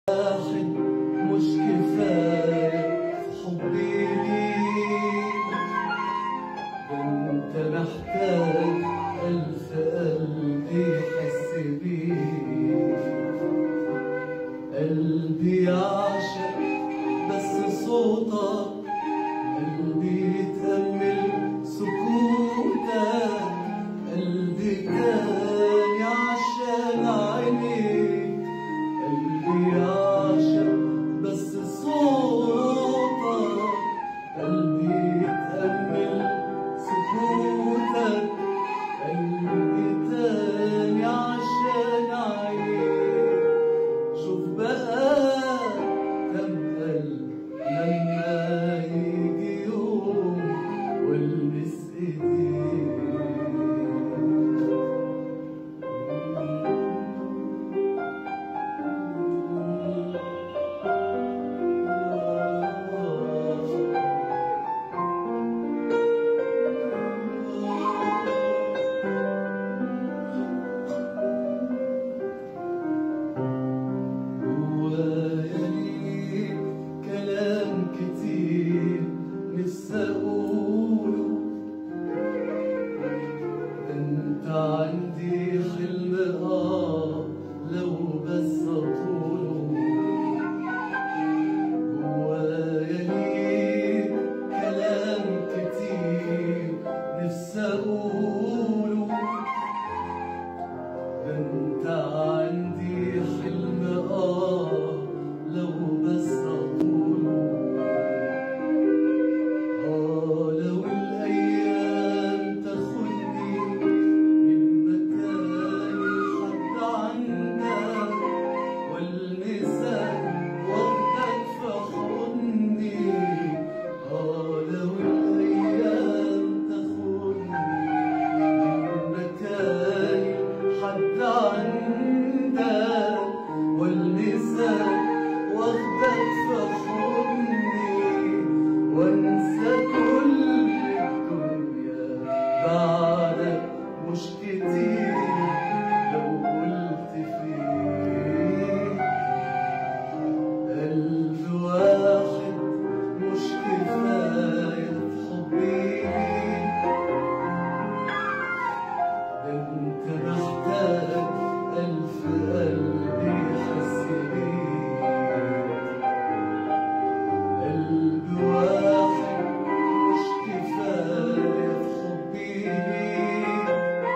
واحد مش كفاية حبي ليك ده انت محتاج ألف قلب يحس بيك قلبي يعشق بس صوتك قلبي يتأمل سكوتك قلبي كان يعشق عينيك قلبي يعشق بس صوتك قلبي يتأمل سكوتك قلبي تاني عشان عينيك شوف بقى كم قلب لما يجي يوم والمس ايديك جوايا ليك كلام كتير نفسي اقوله ده انت عندي حلم اه لو بس اطوله جوايا ليك كلام كتير نفسي اقوله ده انت عندي حلم اه لو بس اقوله اه لو الايام تاخدني من مكاني حد عندك والمسك واخدك في حضني اه لو الايام تاخدني من مكاني حد عندك والمسك واخدك في حضني وانسى كل الدنيا بعدك مش كتير لو قلت فيه قلب واحد مش كفاية في حبي ليك ده انت محتاج ألف قلب يحس بيك قلب واحد مش كفاية في حبي ليك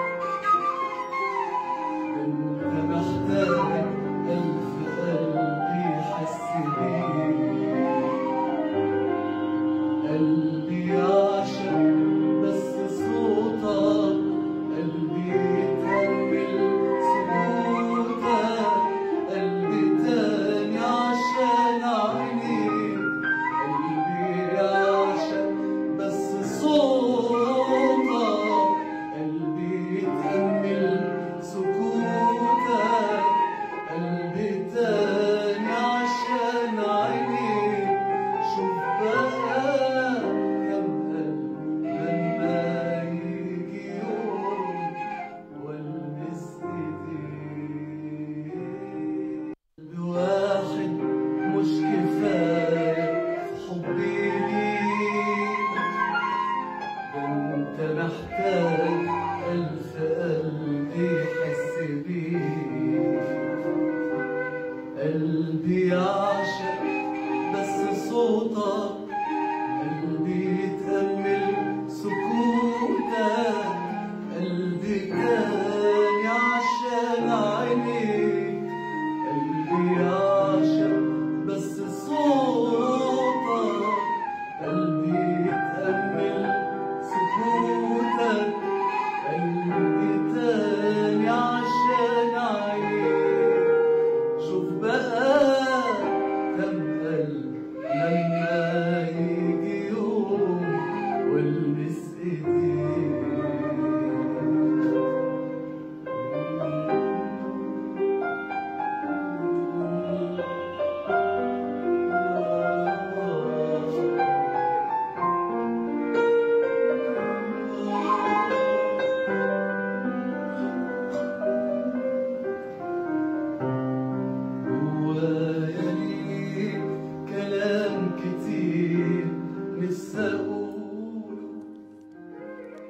ده انت محتاج ألف قلب يحس بيك قلبي يعشق بس صوتك قلبي يتأمل سكوتك قلبي تاني عشان عينيك قلبي يعشق بس صوتك قلبي يتأمل سكوتك قلبي تاني عشان عينيك شوف بقى كم قلب لما يجي يوم والمس ايديك قلب واحد مش كفاية في حبي ليك ده انت محتاج ألف قلب يحس بيك قلبي يعشق بس صوتك قلبي يتأمل سكوتك قلبي كان عشان عينيك قلبي يعشق بس صوتك قلبي يتأمل سكوتك قلبي تاني عشان عينيك شوف بقى كم قلب لما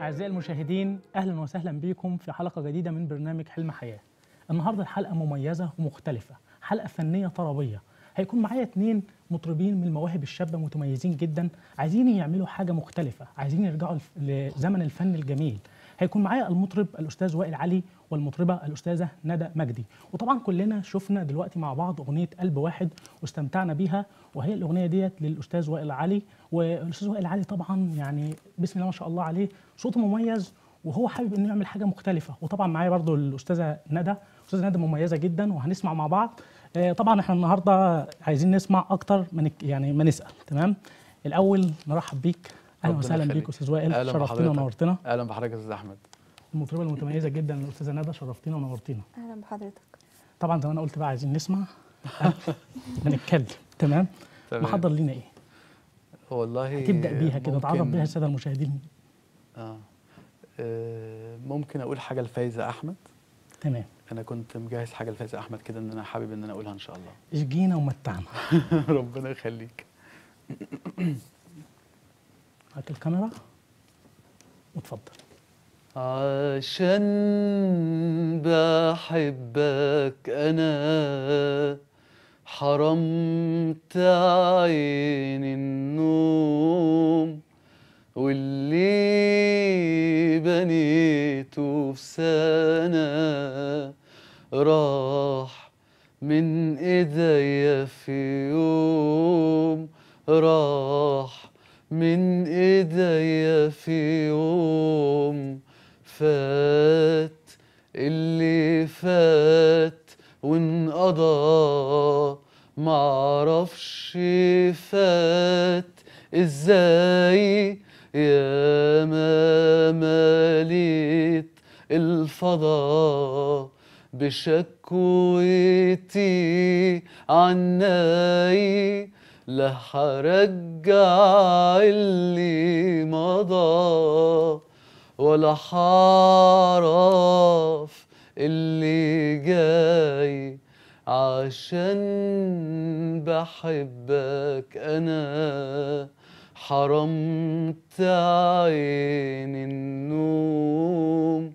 أعزائي المشاهدين أهلا وسهلا بكم في حلقة جديدة من برنامج حلم حياة النهاردة الحلقة مميزة ومختلفة حلقة فنية طربية هيكون معايا اتنين مطربين من المواهب الشابة متميزين جدا عايزين يعملوا حاجة مختلفة عايزين يرجعوا الف- لزمن الفن الجميل هيكون معايا المطرب الأستاذ وائل علي والمطربة الأستاذة ندى مجدي وطبعا كلنا شفنا دلوقتي مع بعض أغنية قلب واحد واستمتعنا بيها وهي الأغنية ديت للأستاذ وائل علي والأستاذ وائل علي طبعا يعني بسم الله ما شاء الله عليه صوته مميز وهو حابب انه يعمل حاجه مختلفه وطبعا معايا برضو الاستاذه ندى استاذه ندى مميزه جدا وهنسمع مع بعض آه، طبعا احنا النهارده عايزين نسمع اكتر من يعني ما نسال تمام الاول نرحب بيك اهلا ربنا وسهلا يخليك. بيك استاذ وائل أهلا شرفتنا بحضرتك. ونورتنا اهلا بحضرتك يا استاذ احمد المطربه المتميزه جدا الاستاذه ندى شرفتينا ونورتينا اهلا بحضرتك طبعا زي ما انا قلت بقى عايزين نسمع بنتكلم تمام تمام. محضر لينا ايه والله تبدا بيها كده تعرف ممكن- بيها الساده المشاهدين آه. آه ممكن اقول حاجه لفايزه احمد تمام انا كنت مجهز حاجه لفايزه احمد كده ان انا حابب ان انا اقولها ان شاء الله اشجينا ومتعنا ربنا يخليك هات الكاميرا واتفضل عشان بحبك انا حرمت عين النوم واللي بنيته في سنة راح من ايديا في يوم راح من ايديا في يوم فات اللي فات وانقضى معرفش فات ازاي يا ما مليت الفضا بشكوتي عناي لا هرجع اللي مضى ولا حعرف اللي جاي عشان بحبك انا حرمت عين النوم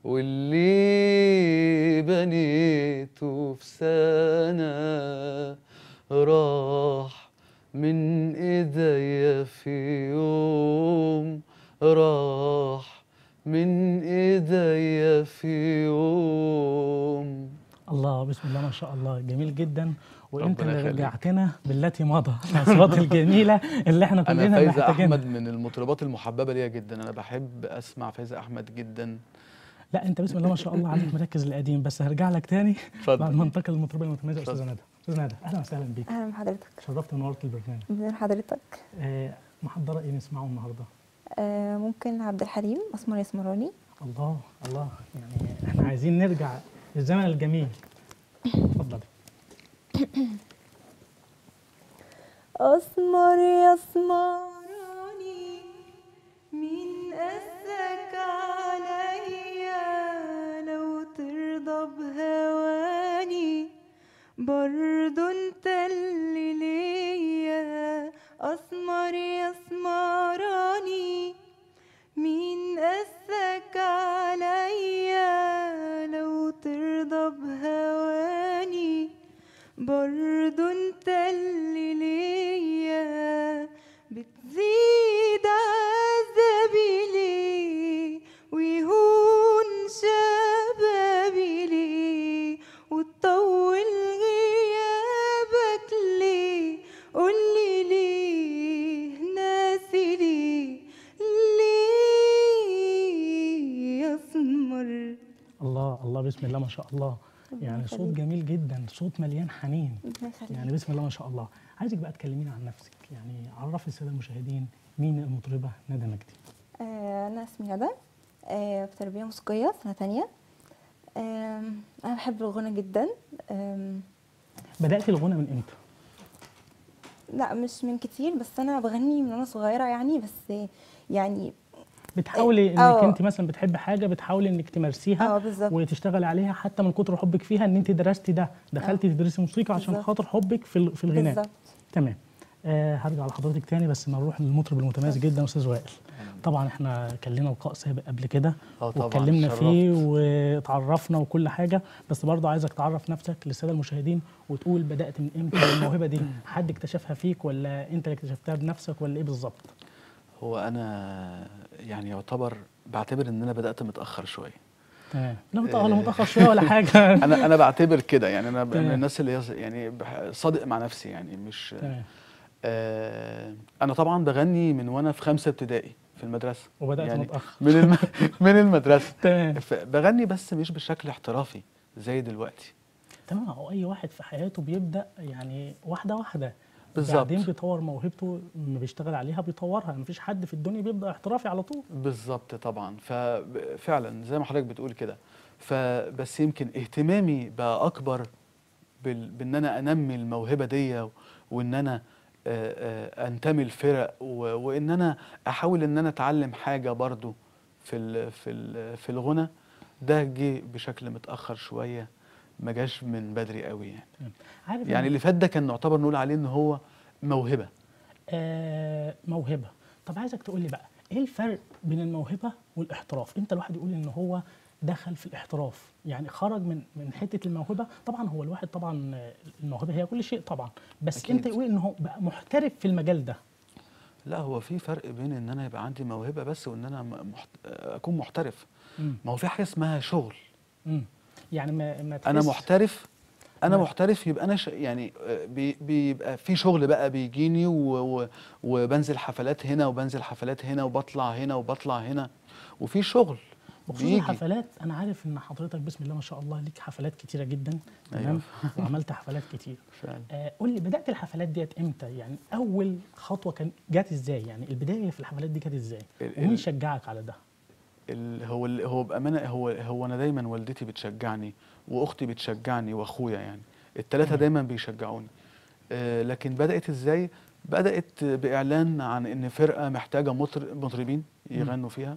واللي بنيته في سنة راح من ايديا في يوم راح من ايديا في يوم الله بسم الله ما شاء الله جميل جدا وانت ربنا اللي يخليك. رجعتنا بالتي مضى الاصوات الجميله اللي احنا انا كلنا فايزه محتاجينها احمد من المطربات المحببه ليا جدا انا بحب اسمع فايزه احمد جدا لا انت بسم الله ما شاء الله عليك مركز القديم بس هرجع لك تاني بعد ما اتفضل انتقل للمطربه المتميزه استاذه اتفضل. ندى استاذه ندى اهلا وسهلا بيك اهلا بحضرتك شرفت ونورت البرنامج من حضرتك آه محضره ايه نسمعه النهارده آه ممكن عبد الحليم اسمر يسمراني الله الله يعني احنا عايزين نرجع للزمن الجميل اتفضلي اسمر يسمراني مين قاسك عليا لو ترضى بهواني برضو انت اللي ليا اسمر يسمراني مين قاسك عليا لو ترضى بهواني برضو انت اللي ليا بتزيد عذابي ليه ويهون شبابي ليه وتطول غيابك ليه قولي ليه ناسي ليه ليه يسمر الله الله بسم الله ما شاء الله يعني صوت يخليك. جميل جدا صوت مليان حنين ربنا يخليك. يعني بسم الله ما شاء الله عايزك بقى تكلمينا عن نفسك يعني عرفي الساده المشاهدين مين المطربه ندى مجدي آه، أنا اسمي ندى آه، في تربية موسيقية سنة تانية آم، أنا بحب الغنى جدا آم، بداتي الغنى من امتى لا مش من كتير بس أنا بغني من وأنا صغيرة يعني بس يعني بتحاولي انك اه. انت مثلا بتحبي حاجه بتحاولي انك تمارسيها اه بالظبط وتشتغلي عليها حتى من كتر حبك فيها ان انت درستي ده دخلتي تدرسي موسيقى عشان بالظبط. خاطر حبك في ال- في الغناء بالظبط تمام آه هرجع لحضرتك تاني بس نروح للمطرب المتميز جدا استاذ وائل طبعا احنا كان لنا لقاء سابق قبل كده اه طبعا واتكلمنا اتشرفت. فيه واتعرفنا وكل حاجه بس برضه عايزك تعرف نفسك للساده المشاهدين وتقول بدات من امتى الموهبه دي حد اكتشفها فيك ولا انت اللي اكتشفتها بنفسك ولا ايه بالظبط هو انا يعني يعتبر بعتبر ان انا بدات متاخر شويه تمام لا متاخر لا متاخر شويه ولا حاجه انا انا بعتبر كده يعني انا ب- من تمام. الناس اللي هي يعني بح- صادق مع نفسي يعني مش تمام آه انا طبعا بغني من وانا في خمسه ابتدائي في المدرسه وبدات يعني متاخر من الم... من المدرسه تمام ف- بغني بس مش بشكل احترافي زي دلوقتي تمام هو اي واحد في حياته بيبدا يعني واحده واحده بالظبط. بعدين بيطور موهبته ما بيشتغل عليها بيطورها مفيش حد في الدنيا بيبدا احترافي على طول بالظبط طبعا ففعلا زي ما حضرتك بتقول كده فبس يمكن اهتمامي بقى اكبر بال... بان انا انمي الموهبه دي و- وان انا آه، آه، انتمي لفرق و... وان انا احاول ان انا اتعلم حاجه برضو في ال... في ال... في الغنى ده جه بشكل متاخر شويه ما جاش من بدري قوي يعني عارف يعني أنا- اللي فات ده كان نعتبر نقول عليه ان هو موهبه آه موهبه طب عايزك تقول لي بقى ايه الفرق بين الموهبه والاحتراف انت الواحد يقول ان هو دخل في الاحتراف يعني خرج من من حته الموهبه طبعا هو الواحد طبعا آه، الموهبه هي كل شيء طبعا بس أكيد. انت يقول ان هو بقى محترف في المجال ده لا هو في فرق بين ان انا يبقى عندي موهبه بس وان انا م- محت... اكون محترف مم. ما هو في حاجه اسمها شغل مم. يعني ما ما انا تحس- محترف انا نعم. محترف يبقى انا ش... يعني آه، بي... بيبقى في شغل بقى بيجيني و... و... وبنزل حفلات هنا وبنزل حفلات هنا وبطلع هنا وبطلع هنا وفي شغل بخصوص بيجي. الحفلات انا عارف ان حضرتك بسم الله ما شاء الله ليك حفلات كتيره جدا تمام وعملت حفلات كتير فعلا آه قول لي بدات الحفلات ديت امتى يعني اول خطوه كان جات ازاي يعني البدايه في الحفلات دي كانت ازاي ال- ومين ال- شجعك على ده ال... هو ال... هو بامانه هو هو انا دايما والدتي بتشجعني واختي بتشجعني واخويا يعني الثلاثه تمام. دايما بيشجعوني آه لكن بدات ازاي بدات باعلان عن ان فرقه محتاجه مطر... مطربين يغنوا فيها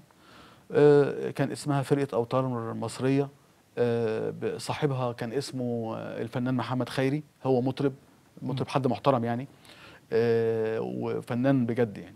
آه كان اسمها فرقه اوتار مصريه آه ب- صاحبها كان اسمه آه، الفنان محمد خيري هو مطرب مطرب حد محترم يعني آه وفنان بجد يعني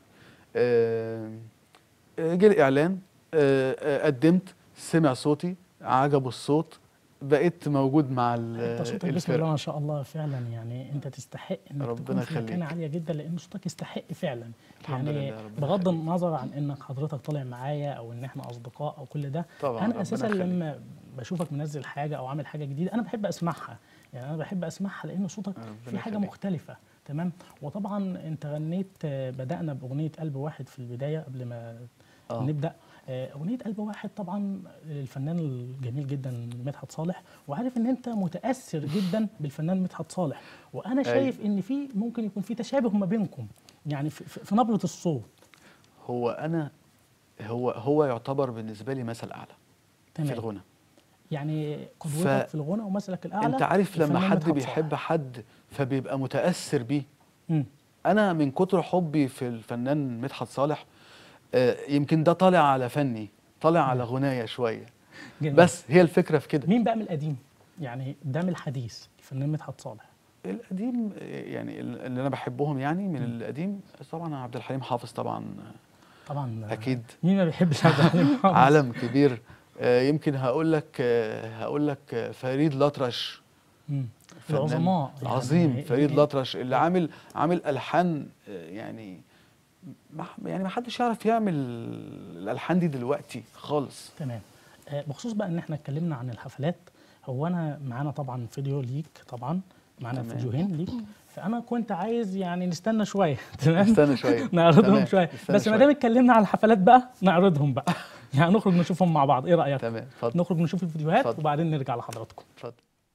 آه آه، جه الاعلان آه، آه، قدمت سمع صوتي عجبه الصوت بقيت موجود مع ال- انت صوتك بسم الله الفرقه ما شاء الله فعلا يعني انت تستحق انك ربنا تكون في مكانه يخليك. عاليه جدا لان صوتك يستحق فعلا الحمد يعني لله، ربنا بغض يخليك. النظر عن انك حضرتك طالع معايا او ان احنا اصدقاء او كل ده طبعا انا ربنا اساسا يخليك. لما بشوفك منزل حاجه او عامل حاجه جديده انا بحب اسمعها يعني انا بحب اسمعها لان صوتك ربنا في حاجه يخليك. مختلفه تمام وطبعا انت غنيت آه، بدانا باغنيه قلب واحد في البدايه قبل ما آه. نبدا آه، اغنيه قلب واحد طبعا الفنان الجميل جدا مدحت صالح وعارف ان انت متاثر جدا بالفنان مدحت صالح وانا أيوة. شايف ان في ممكن يكون في تشابه ما بينكم يعني في, في في نبره الصوت هو انا هو هو يعتبر بالنسبه لي مثل اعلى في تمام الغنى يعني قدوتك ف- في الغنى ومثلك الاعلى انت عارف لما الفنان حد مدحت بيحب صالح. حد فبيبقى متاثر بيه مم. انا من كتر حبي في الفنان مدحت صالح آه، يمكن ده طالع على فني طالع على غنايه شويه جميل. بس هي الفكره في كده مين بقى من القديم يعني ده من الحديث الفنان مدحت صالح القديم آه، يعني اللي انا بحبهم يعني من القديم طبعا عبد الحليم حافظ طبعا طبعا اكيد مين ما بيحبش عبد الحليم حافظ؟ عالم كبير آه، يمكن هقول لك آه، هقول لك آه، فريد الأطرش مم. فنان العظماء يعني عظيم فريد إيه- الأطرش اللي عامل عامل ألحان آه، يعني ما يعني ما حدش يعرف يعمل الألحان دي دلوقتي خالص تمام آه، بخصوص بقى ان احنا اتكلمنا عن الحفلات هو انا معانا طبعا فيديو ليك طبعا معانا تمام. فيديوهين ليك فانا كنت عايز يعني نستنى شويه تمام استنى شوية نعرضهم تمام، شويه استنى بس ما شوية. دام اتكلمنا على الحفلات بقى نعرضهم بقى يعني نخرج نشوفهم مع بعض ايه رايك تمام اتفضل نخرج نشوف الفيديوهات اتفضل. وبعدين نرجع لحضراتكم اتفضل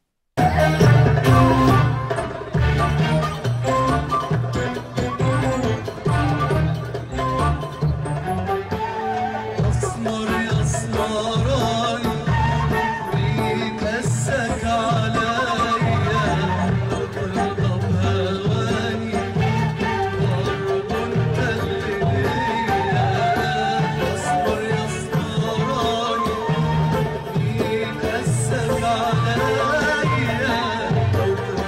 أسمر يا اسمراني ويكسك عليا لو ترضى بهواني برضه انت اللي ليا أسمر يا اسمراني ويكسك عليا لو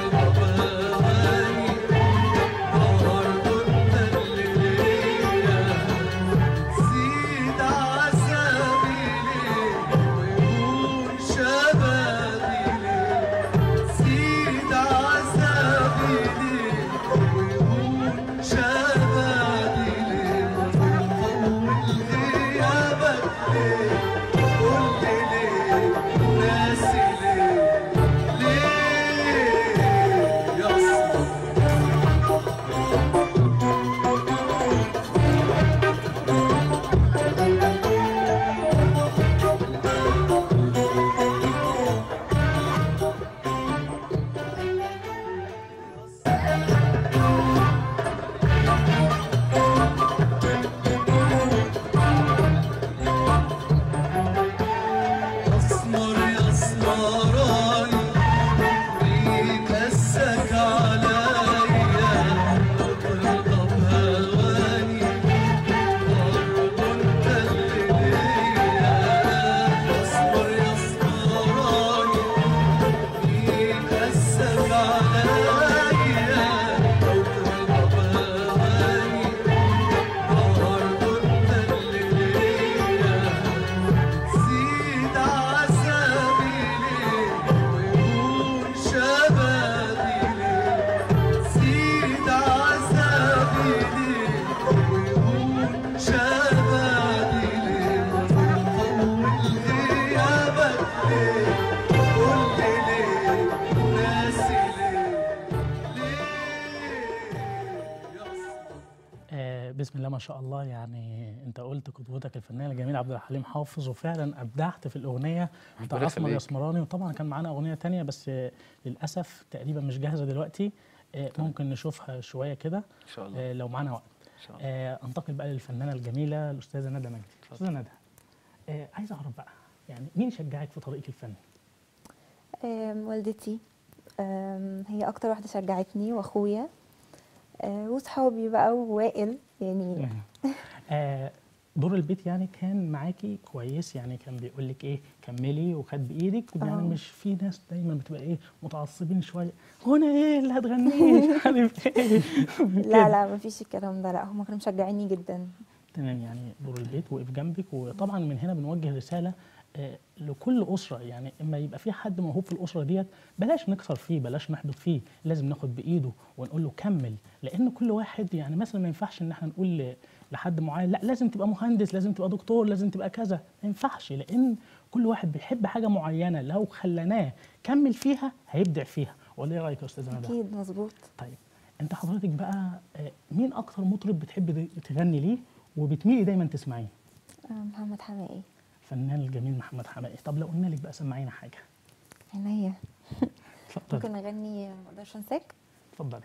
بسم الله ما شاء الله يعني انت قلت قدوتك الفنانه الجميله عبد الحليم حافظ وفعلا ابدعت في الاغنيه بتاع ربنا اسمر يخليك. يسمراني وطبعا كان معانا اغنيه تانية بس آه، للاسف تقريبا مش جاهزه دلوقتي آه، ممكن نشوفها شويه كده ان شاء الله آه، لو معانا وقت ان شاء الله آه، انتقل بقى للفنانه الجميله الاستاذه ندى مجدي استاذه ندى آه، عايز اعرف بقى يعني مين شجعك في طريق الفن آم، والدتي آم، هي اكتر واحده شجعتني واخويا آه، وصحابي بقى ووائل يعني آه، دور البيت يعني كان معاكي كويس يعني كان بيقول لك ايه كملي وخد بايدك يعني آه. مش في ناس دايما بتبقى ايه متعصبين شويه غنى ايه اللي هتغنيه مش عارف ايه لا لا مفيش الكلام ده لا هم كانوا مشجعيني جدا تمام يعني دور البيت وقف جنبك وطبعا من هنا بنوجه رساله آه، لكل اسره يعني اما يبقى في حد موهوب في الاسره ديت بلاش نكسر فيه بلاش نحبط فيه لازم ناخد بايده ونقول له كمل لان كل واحد يعني مثلا ما ينفعش ان احنا نقول ل- لحد معين لا لازم تبقى مهندس لازم تبقى دكتور لازم تبقى كذا ما ينفعش لان كل واحد بيحب حاجه معينه لو خلناه كمل فيها هيبدع فيها ولا ايه رايك يا استاذه ندى اكيد مظبوط طيب انت حضرتك بقى آه، مين اكتر مطرب بتحب د- تغني ليه وبتميلي دايما تسمعيه آه، محمد حماقي الفنان الجميل محمد حماقي طب لو قلنا لك بقى سمعينا حاجه عينيا اتفضلي ممكن اغني ما اقدرش انساك اتفضلي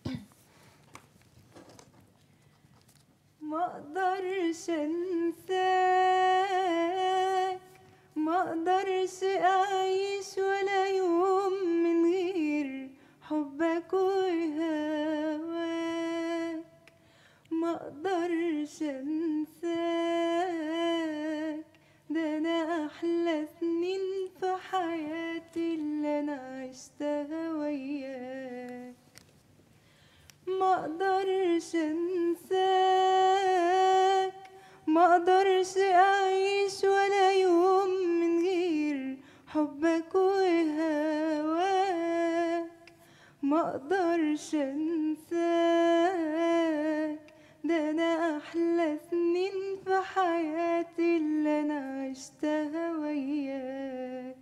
ما اقدرش انساك ما اقدرش اعيش ولا يوم من غير حبك وهواك ما اقدرش انساك ده انا احلى سنين في حياتي اللي انا عشتها وياك ما اقدرش انساك ما اقدرش اعيش ولا يوم من غير حبك وهواك ما اقدرش انساك ده انا احلى سنين في حياتي اللي انا عشتها وياك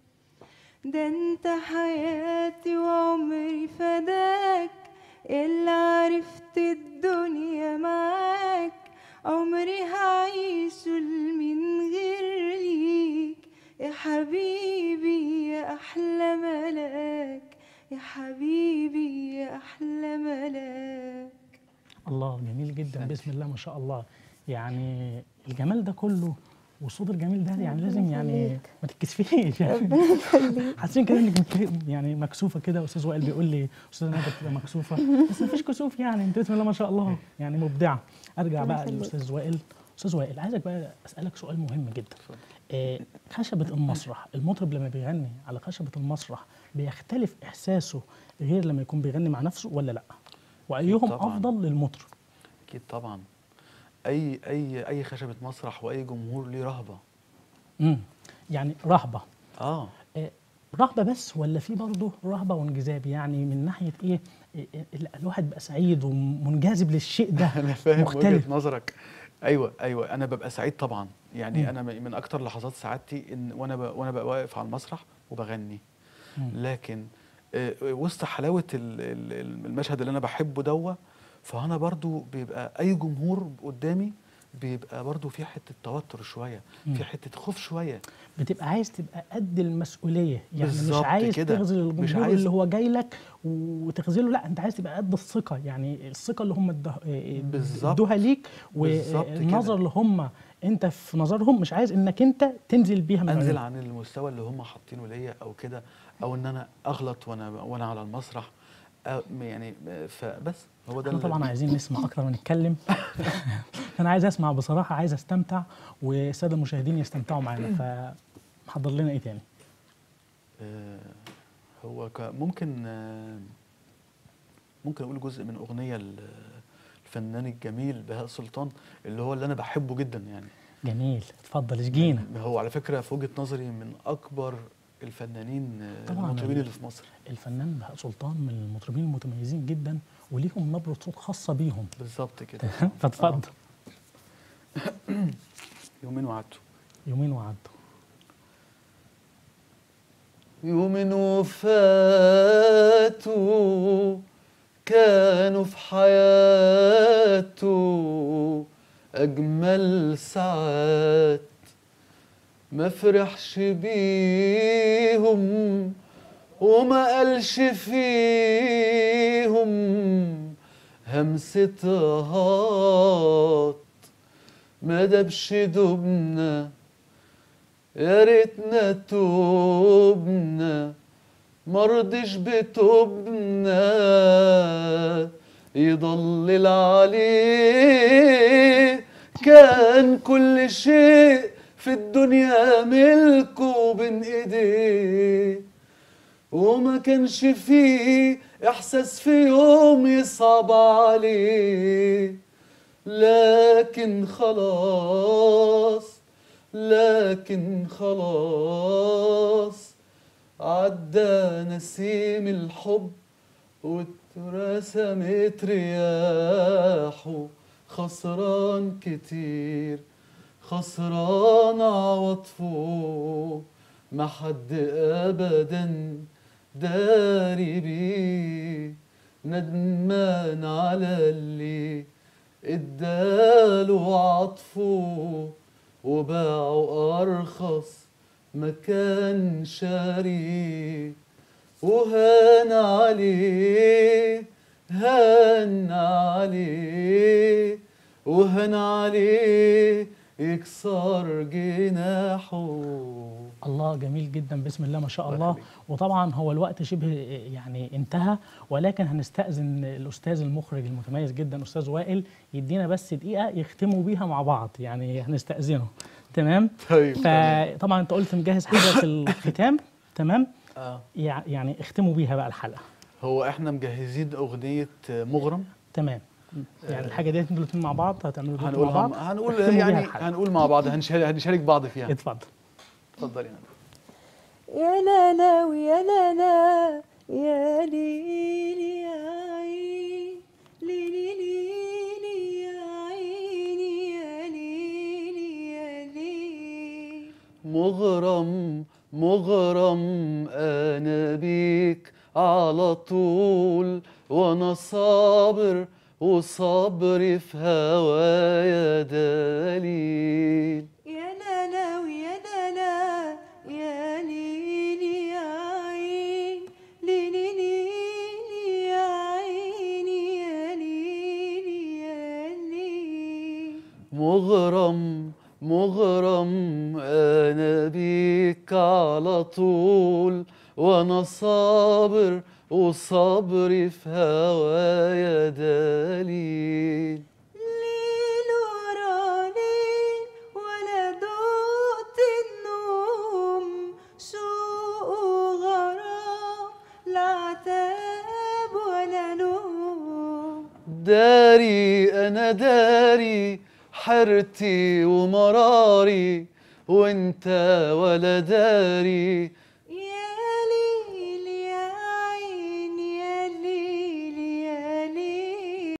ده انت حياتي وعمري فداك اللي عرفت الدنيا معاك عمري هعيشه من غير ليك يا حبيبي يا احلى ملاك يا حبيبي يا احلى ملاك الله جميل جدا بسم الله ما شاء الله يعني الجمال ده كله والصوت الجميل ده يعني لازم يعني يخليك. ما تتكسفيش يعني ربنا يخليك حاسين كده انك مك- يعني مكسوفه كده استاذ وائل بيقول لي استاذ ندى بتبقى مكسوفه بس ما فيش كسوف يعني انت بسم الله ما شاء الله يعني مبدعه ارجع ربنا بقى يخليك. للاستاذ وائل استاذ وائل عايزك بقى اسالك سؤال مهم جدا آه خشبه المسرح المطرب لما بيغني على خشبه المسرح بيختلف احساسه غير لما يكون بيغني مع نفسه ولا لا وايهم طبعاً. افضل للمطرب اكيد طبعا اي اي اي خشبه مسرح واي جمهور ليه رهبه امم يعني رهبه اه آه، رهبه بس ولا في برضه رهبه وانجذاب يعني من ناحيه ايه إيه، إيه، ال- الواحد بقى سعيد ومنجذب للشيء ده انا فاهم مختلف وجهه نظرك ايوه ايوه انا ببقى سعيد طبعا يعني مم. انا م- من اكتر لحظات سعادتي ان وانا ب... وانا بقى واقف على المسرح وبغني مم. لكن آه، وسط حلاوه ال- ال- المشهد اللي انا بحبه دوا فانا برضو بيبقى اي جمهور قدامي بيبقى برضو في حته توتر شويه مم. في حته خوف شويه بتبقى عايز تبقى قد المسؤوليه يعني مش بالظبط عايز كده. تغزل مش الجمهور عايز- اللي هو جاي لك وتغزله لا انت عايز تبقى قد الثقه يعني الثقه اللي هم اده- إيه، بالظبط. ادوها ليك بالظبط كده. والنظر اللي هم انت في نظرهم مش عايز انك انت تنزل بيها من انزل عينهم. عن المستوى اللي هم حاطينه ليا او كده او ان انا اغلط وانا وانا على المسرح أو يعني فبس هو ده احنا اللي- طبعا عايزين نسمع اكتر ما نتكلم انا عايز اسمع بصراحه عايز استمتع والساده المشاهدين يستمتعوا معانا فمحضر لنا ايه تاني آه، هو ك- ممكن آه، ممكن اقول جزء من اغنيه ل- الفنان الجميل بهاء سلطان اللي هو اللي انا بحبه جدا يعني جميل اتفضل اشجينا هو على فكره في وجهه نظري من اكبر الفنانين آه، طبعاً. المطربين اللي في مصر الفنان بهاء سلطان من المطربين المتميزين جدا وليهم نبره صوت خاصه بيهم بالظبط كده فاتفضل يومين وعدته يومين وعدوا يوم وفاته كانوا في حياته أجمل ساعات ما فرحش بيهم وما قالش فيهم همسة هات ما دبش دبنا يا ريتنا توبنا مرضش بتوبنا يضلل عليه كان كل شيء في الدنيا ملكه بين ايديه وما كانش فيه احساس في يوم يصعب عليه لكن خلاص لكن خلاص عدى نسيم الحب واترسمت رياحه خسران كتير خسران عواطفه ما حد ابدا داري بيه ندمان على اللي اداله عطفه وباعه ارخص ما كان شاريه وهان عليه هان عليه وهان عليه يكسر جناحه الله جميل جدا بسم الله ما شاء الله الله يخليك. وطبعا هو الوقت شبه يعني انتهى ولكن هنستأذن الأستاذ المخرج المتميز جدا أستاذ وائل يدينا بس دقيقة يختموا بيها مع بعض يعني هنستأذنه تمام طيب تمام. فطبعا انت قلت مجهز حاجة في الختام تمام آه. يع- يعني اختموا بيها بقى الحلقة هو احنا مجهزين اغنيه مغرم تمام يعني الحاجة دي انتوا الاتنين مع بعض هتعملوا دويتو مع هنقولها بعض هنقول اختموا بيها يعني الحلقة. هنقول مع بعض هنشارك هنشارك بعض فيها اتفضل اتفضل يعني يا لا لا ويا لا لا يا ليلي يا عين ليلي ليلي يا عيني يا ليلي يا ليلي مغرم مغرم انا بيك على طول وانا صابر وصبري في هوايا دليل يا لا لا ويا لا لا يا ليلي يا عين ليلي ليلي يا عيني يا ليلي يا ليلي مغرم مغرم انا بيك على طول وانا صابر وصبري في هوايا دليل ليل ورا ليل ولا دقت النوم شوق وغرام لا عتاب ولا لوم داري انا داري حرتي ومراري وانت ولا داري